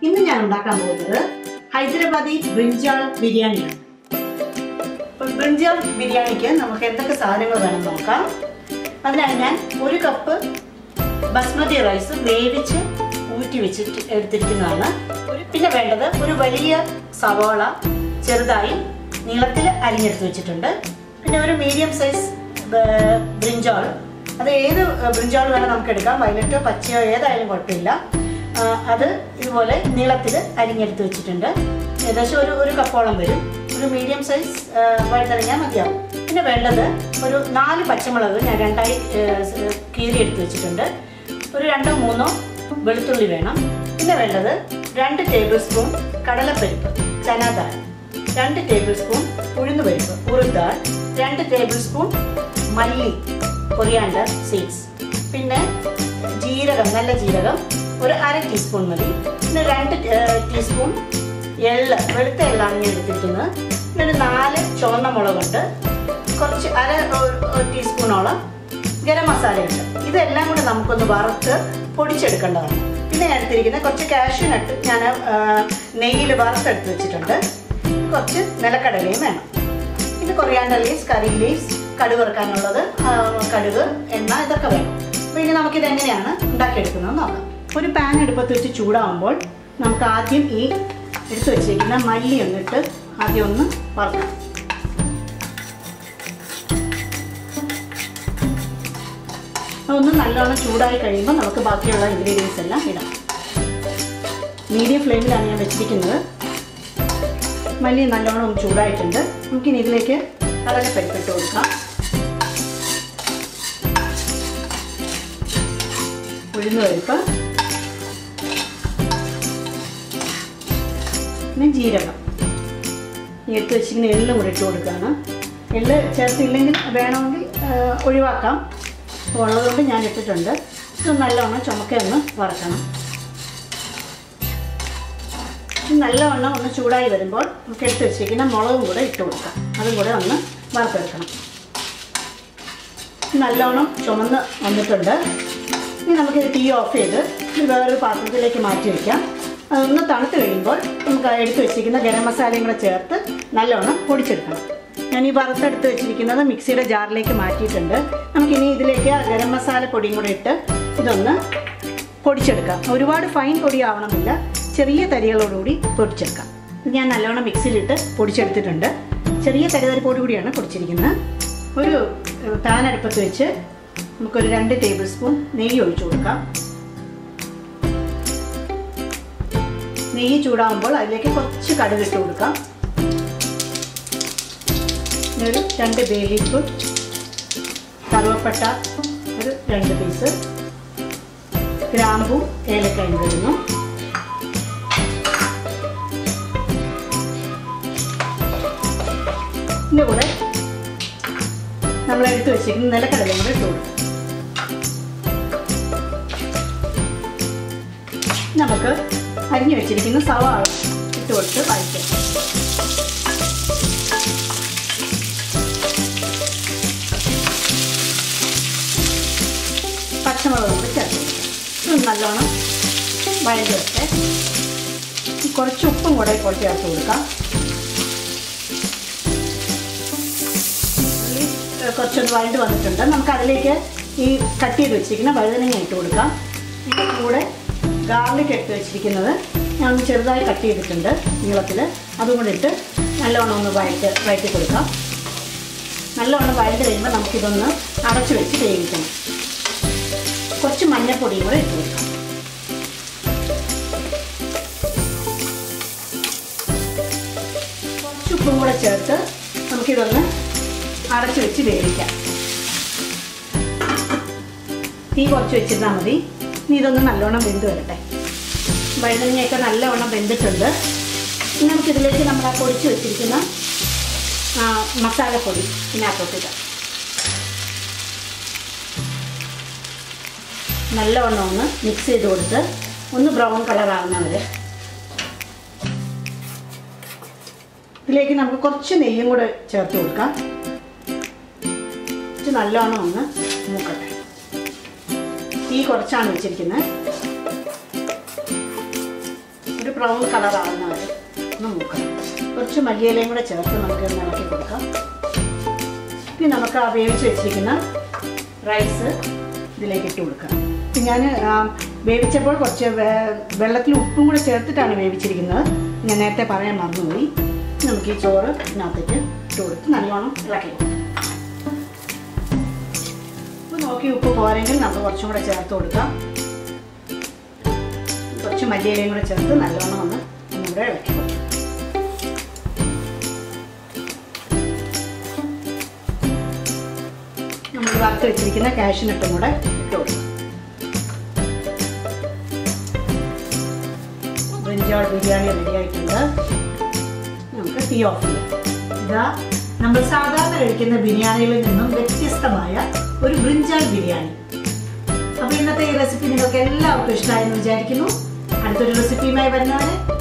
ഇന്ന് ഞാൻ ഉണ്ടാക്കാൻ പോകുന്നത് ഹൈദരാബാദി ബ്രിഞ്ചാൾ ബിരിയാണിയാണ് അപ്പോൾ ബ്രിഞ്ചാൾ ബിരിയാണിക്ക് നമുക്ക് എന്തൊക്കെ സാധനങ്ങൾ വേണം നോക്കാം അതിനായി ഞാൻ ഒരു കപ്പ് ബസ്മതി റൈസ് വേവിച്ച് ഊറ്റി വെച്ചിട്ട് എടുത്തിരിക്കുന്നതാണ് ഒരു പിന്നെ വേണ്ടത് ഒരു വലിയ സവാള ചെറുതായി നീളത്തിൽ അരിഞ്ഞെടുത്ത് വെച്ചിട്ടുണ്ട് പിന്നെ ഒരു മീഡിയം സൈസ് ബ്രിഞ്ചാൾ അത് ഏത് ബ്രിഞ്ചാൾ വേണം നമുക്ക് എടുക്കാം വയലറ്റോ പച്ചയോ ഏതായാലും കുഴപ്പമില്ല ആ, അത് ഇതുപോലെ നീളത്തിൽ അരിഞ്ഞെടുത്ത് വെച്ചിട്ടുണ്ട് ഏകദേശം ഒരു ഒരു കപ്പോളം വരും ഒരു മീഡിയം സൈസ് വഴുതനങ്ങ മതിയാവും പിന്നെ വേണ്ടത് ഒരു നാല് പച്ചമുളക് ഞാൻ രണ്ടായി കീറി എടുത്ത് വെച്ചിട്ടുണ്ട് ഒരു രണ്ടോ മൂന്നോ വെളുത്തുള്ളി വേണം പിന്നെ വേണ്ടത് രണ്ട് ടേബിൾ സ്പൂൺ കടലപ്പരിപ്പ് ചനാദാൽ രണ്ട് ടേബിൾ സ്പൂൺ ഉഴുന്നുപരിപ്പ് ഉറുദാൽ രണ്ട് ടേബിൾ സ്പൂൺ മല്ലി കൊറിയാണ്ടർ സീഡ്സ് പിന്നെ ജീരകം നല്ല ജീരകം ഒരു അര ടീസ്പൂൺ മതി പിന്നെ രണ്ട് ഏർ, ടീസ്പൂൺ എള്ള് വെളുത്ത എള്ളാണ് ഞാൻ എടുത്തിരിക്കുന്നത് പിന്നെ ഒരു നാല് ചുവന്ന മുളകുണ്ട് കുറച്ച് അര ഒരു- ഒരു ടീസ്പൂണോളം ഗരം മസാലയുണ്ട് ഇതെല്ലാം കൂടി നമുക്കൊന്ന് വറുത്ത് പൊടിച്ചെടുക്കേണ്ടതാണ് പിന്നെ ഞാൻ എടുത്തിരിക്കുന്ന കുറച്ച് കാഷ്യൂ നട്ട് ഞാൻ നെയ്യിൽ വറുത്തെടുത്ത് വെച്ചിട്ടുണ്ട് കുറച്ച് നിലക്കടലയും വേണം പിന്നെ കൊറിയാണ്ടർ ലീവ്സ് കറി ലീവ്സ് കടുക് വറുക്കാനുള്ളത് ആ, കടുക് എണ്ണ ഇതൊക്കെ വേണം അപ്പോൾ ഇനി നമുക്കിത് എങ്ങനെയാണ് ഉണ്ടാക്കിയെടുക്കുന്നത് നോക്കാം ഒരു പാൻ അടുപ്പത്ത് വെച്ച് ചൂടാവുമ്പോൾ നമുക്ക് ആദ്യം ഈ എടുത്തു വെച്ചിരിക്കുന്ന മല്ലി ഒന്നിട്ട് ആദ്യം ഒന്ന് വറുക്കാം അതൊന്ന് നല്ലോണം ചൂടായി കഴിയുമ്പോൾ നമുക്ക് ബാക്കിയുള്ള ഇൻഗ്രീഡിയൻസ് എല്ലാം ഇടാം മീഡിയം ഫ്ലെയിമിലാണ് ഞാൻ വെച്ചിരിക്കുന്നത് മല്ലി നല്ലോണം ഒന്ന് ചൂടായിട്ടുണ്ട് നമുക്കിനി ഇതിലേക്ക് കടലപ്പരിപ്പ് ഇട്ട് കൊടുക്കാം ഉഴുന്ന് പരിപ്പ് പിന്നെ ജീരകം ഈ എടുത്ത് വെച്ചിരിക്കുന്ന എള്ളും കൂടി ഇട്ട് കൊടുക്കുകയാണ് എള്ള് ചേർത്തില്ലെങ്കിൽ വേണമെങ്കിൽ ആ, ഒഴിവാക്കാം ഉള്ളതുകൊണ്ട് ഞാൻ ഇട്ടിട്ടുണ്ട് ഇത് നല്ലവണ്ണം ചുമക്ക ഒന്ന് വറക്കണം ഇത് നല്ലവണ്ണം ഒന്ന് ചൂടായി വരുമ്പോൾ നമുക്ക് എടുത്ത് വെച്ചിരിക്കുന്ന മുളകും കൂടെ ഇട്ട് കൊടുക്കാം അതും കൂടെ ഒന്ന് വറുത്തെടുക്കണം ഇത് നല്ലവണ്ണം ചുമന്ന് വന്നിട്ടുണ്ട് ഇനി നമുക്കിത് തീ ഓഫ് ചെയ്ത് ഇത് വേറൊരു പാത്രത്തിലേക്ക് മാറ്റി വയ്ക്കാം അതൊന്ന് തണുത്ത് കഴിയുമ്പോൾ നമുക്ക് എടുത്ത് വെച്ചിരിക്കുന്ന ഗരം മസാലയും കൂടെ ചേർത്ത് നല്ലവണ്ണം പൊടിച്ചെടുക്കണം ഞാൻ ഈ വറുത്തെടുത്ത് വെച്ചിരിക്കുന്നത് മിക്സിയുടെ ജാറിലേക്ക് മാറ്റിയിട്ടുണ്ട് നമുക്കിനി ഇതിലേക്ക് ആ ഗരം മസാല പൊടിയും കൂടെ ഇട്ട് ഇതൊന്ന് പൊടിച്ചെടുക്കാം ഒരുപാട് ഫൈൻ പൊടി ആവണമെന്നില്ല ചെറിയ തരികളോടുകൂടി പൊടിച്ചെടുക്കാം ഇത് ഞാൻ നല്ലവണ്ണം മിക്സിയിലിട്ട് പൊടിച്ചെടുത്തിട്ടുണ്ട് ചെറിയ തരിതരിപ്പോടു കൂടിയാണ് പൊടിച്ചിരിക്കുന്നത് ഒരു പാൻ അടുപ്പത്ത് വെച്ച് നമുക്കൊരു രണ്ട് ടേബിൾ സ്പൂൺ നെയ്യ് ഒഴിച്ചു കൊടുക്കാം നെയ്യ് ചൂടാകുമ്പോൾ അതിലേക്ക് കുറച്ച് കടുക് ഇട്ട് കൊടുക്കാം പിന്നെ ഒരു രണ്ട് ബേ ലീഫ് കറുവപ്പട്ട ഒരു രണ്ട് പീസ് ഗ്രാമ്പു ഏലക്കായും ഇടുന്നു ഇതിൻ്റെ കൂടെ നമ്മൾ എടുത്തു വെച്ചിരിക്കുന്ന നിലക്കടലയും കൂടെ ഇട്ട് കൊടുക്കും നമുക്ക് അരിഞ്ഞു വെച്ചിരിക്കുന്ന സവാള ഇട്ട് കൊടുത്ത് വഴറ്റാം പച്ചമുളക് കൂടി ചേർത്ത് കൊടുക്കാം. ഇത് നല്ലോണം വഴറ്റി വെച്ച് കുറച്ച് ഉപ്പും കൂടെ ഇപ്പോൾ ചേർത്ത് കൊടുക്കാം ഉള്ളി ഏഹ്, കുറച്ചൊന്ന് വഴണ്ട് വന്നിട്ടുണ്ട് നമുക്ക് അതിലേക്ക് ഈ കട്ട് ചെയ്ത് വെച്ചിരിക്കുന്ന വഴുതനങ്ങ ഇട്ട് കൊടുക്കാം ഇതിൻ്റെ കൂടെ ഗാർലിക് എടുത്ത് വെച്ചിരിക്കുന്നത് ഞാൻ ഒന്ന് ചെറുതായി കട്ട് ചെയ്തിട്ടുണ്ട് നീളത്തിൽ അതും കൂടെ ഇട്ട് നല്ലവണ്ണം ഒന്ന് വഴറ്റ് വഴറ്റി കൊടുക്കാം നല്ലവണ്ണം വഴണ്ട് കഴിയുമ്പോൾ നമുക്കിതൊന്ന് അടച്ചു വെച്ച് വേവിക്കണം കുറച്ച് മഞ്ഞൾപ്പൊടിയും കൂടെ ഇട്ട് കൊടുക്കാം കുറച്ച് ഉപ്പും കൂടെ ചേർത്ത് നമുക്കിതൊന്ന് അടച്ചു വെച്ച് വേവിക്കാം തീ കുറച്ച് വെച്ചിരുന്നാൽ മതി ഇനി ഇതൊന്ന് നല്ലോണം വെന്ത് വരട്ടെ വഴുതനങ്ങയൊക്കെ നല്ലവണ്ണം വെന്തിട്ടുണ്ട് ഇനി നമുക്കിതിലേക്ക് നമ്മൾ ആ പൊടിച്ച് വെച്ചിരിക്കുന്ന ആ, മസാലപ്പൊടി ഇതിനകത്തോട്ടിടാം നല്ലവണ്ണം ഒന്ന് മിക്സ് ചെയ്ത് കൊടുത്ത് ഒന്ന് ബ്രൗൺ കളർ ആവുന്നവരെ ഇതിലേക്ക് നമുക്ക് കുറച്ച് നെയ്യും കൂടെ ചേർത്ത് കൊടുക്കാം ഇത് നല്ലോണം ഒന്ന് മൂക്കട്ടെ തീ കുറച്ചാണ് വെച്ചിരിക്കുന്നത് ഒരു ബ്രൗൺ കളർ ആവുന്ന വരെ ഒന്ന് മൂക്കണം കുറച്ച് മല്ലിയിലയും കൂടെ ചേർത്ത് നമുക്ക് ഒന്ന് ഇളക്കി കൊടുക്കാം ഇനി നമുക്ക് ആ വേവിച്ച് വെച്ചിരിക്കുന്ന റൈസ് ഇതിലേക്ക് ഇട്ട് കൊടുക്കാം ഇപ്പം ഞാൻ വേവിച്ചപ്പോൾ കുറച്ച് വെ- വെള്ളത്തിൽ ഉപ്പും കൂടെ ചേർത്തിട്ടാണ് വേവിച്ചിരിക്കുന്നത് ഞാൻ നേരത്തെ പറയാൻ മറന്നുപോയി ഇനി നമുക്ക് ഈ ചോറ് ഇതിനകത്തേക്ക് ഇട്ട് കൊടുത്ത് നല്ലോണം ഇളക്കി കൊടുക്കാം ഉപ്പ് നോക്കി ഉപ്പ് പോരെങ്കിൽ നമുക്ക് കുറച്ചും കൂടെ ചേർത്ത് കൊടുക്കാം കുറച്ച് മല്ലിയിലയും കൂടെ ചേർത്ത് നല്ലോണം ഒന്ന് ഒന്നുകൂടെ ഇളക്കി കൊടുക്കാം നമ്മൾ വറുത്ത് വെച്ചിരിക്കുന്ന കാഷ്യൂനട്ടും കൂടെ ഇട്ട് കൊടുക്കും ബ്രിഞ്ചാൾ ബിരിയാണി റെഡി ആയിട്ടുണ്ട് നമുക്ക് തീ ഓഫ് ചെയ്യാം ഇതാ നമ്മൾ സാധാരണ കഴിക്കുന്ന ബിരിയാണികളിൽ നിന്നും വ്യത്യസ്തമായ ഒരു ബ്രിഞ്ചാൾ ബിരിയാണി അപ്പോൾ ഇന്നത്തെ ഈ റെസിപ്പി നിങ്ങൾക്ക് എല്ലാവർക്കും ഇഷ്ടമായെന്ന് വിചാരിക്കുന്നു അടുത്തൊരു റെസിപ്പിയുമായി വരുന്നവരെ